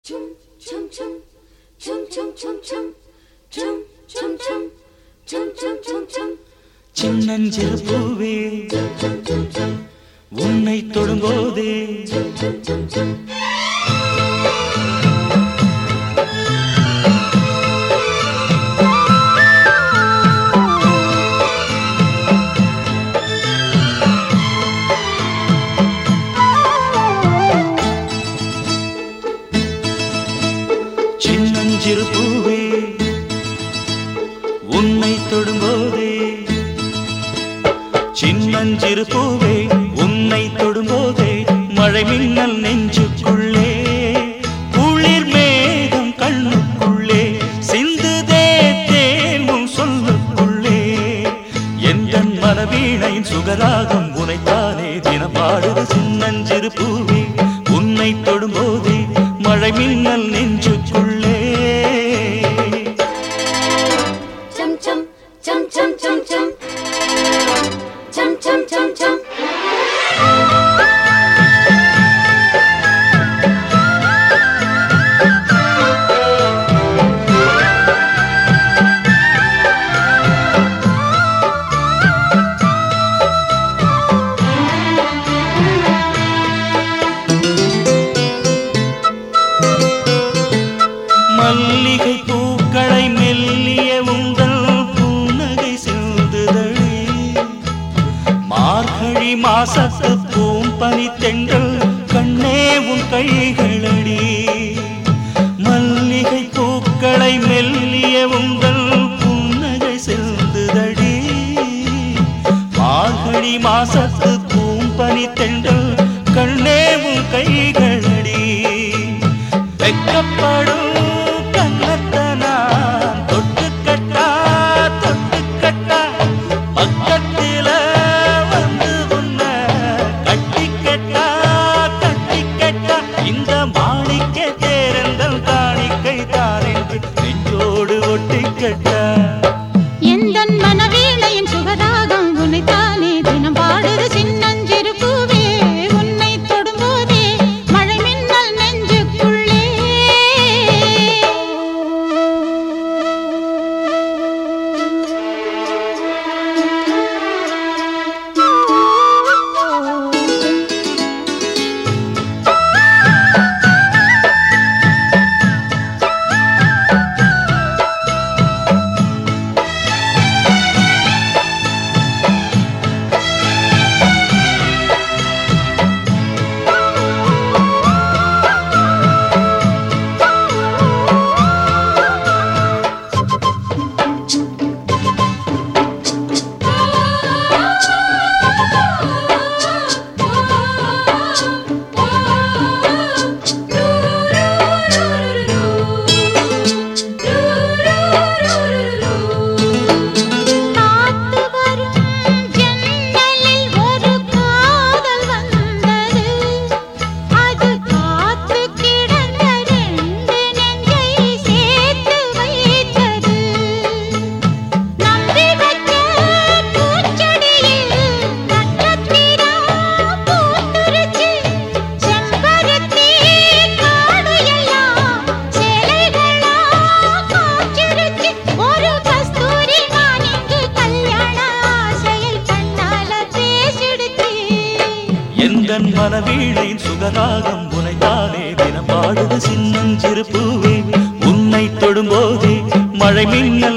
Chum chum chum chum chum chum chum chum chum chum chum chum chum chum சின்னஞ்சிறு பூவே உன்னை தொடும்போதே சின்னஞ்சிறு பூவே உன்னை தொடும்போதே சின்னஞ்சிறு பூவே உன்னை தொடும்போதே மழை மின்னல் நெஞ்சுக்குள்ளே குளிர் மேகம் கண்ணுக்குள்ளே சிந்துதே தேனும் சொல்லுக்குள்ளே எந்த மனவீணையின் சுகராகம் உனைத்தானே தினம் பாடுது சின்னஞ்சிறு பூவே உன்னை தொடும்போதே மழை மின்னல் நெஞ்சுக்குள்ளே chum chum chum chum chum chum chum chum chum chum மல்லிகை பூக்களை மெல்லிய உங்கள் புன்னகை சிந்துதழி மார்கழி மாசத்து பூம்பனி தென்றல் கண்ணே உன் கைகளடி மல்லிகை பூக்களை மெல்லிய உங்கள் புன்னகை சிந்துதடி மார்கழி மாசத்து பூம்பனி தென்றல் கண்ணே உன் கைகளடி வெக்கப்படும் கண்ணத்தனா தொட்டு கட்டா தொட்டு கட்டா பக்கத்தில வந்து உன்ன கட்டி கட்டா கட்டி கட்டா இந்த மாணிக்க தேரந்தல் காணிக்கை தான் என்று நெஞ்சோடு ஒட்டி கட்டா எந்தன் மனவீணையின் சுகராகம் உன்னைத்தானே தினம் பாடுது சின்னஞ்சிறு பூவே உன்னை தொடும்போதே மழை மின்னல் நெஞ்சுக்குள்ளே காத்து வரும் ஜன்னலில் ஒரு காதல் வந்தது அது காத்து கிடந்த ரெண்டு நெஞ்சை சேர்த்து வைத்தது நம்பி வச்ச பூச்செடியில் நட்சத்திரம் பூத்துருச்சு செம்பருத்தி காடு எல்லாம் சேலைகளா காய்ச்சிருச்சு ஒரு கஸ்தூரி நான் இங்கு கல்யாண ஆசையை கண்ணால பேசிடுச்சு எந்தன் மனவீழையின் சுகராகம் உனைத்தானே தினம் பாடுது சின்னஞ்சிறு பூவே உன்னை தொடும்போதே மழை மின்னல்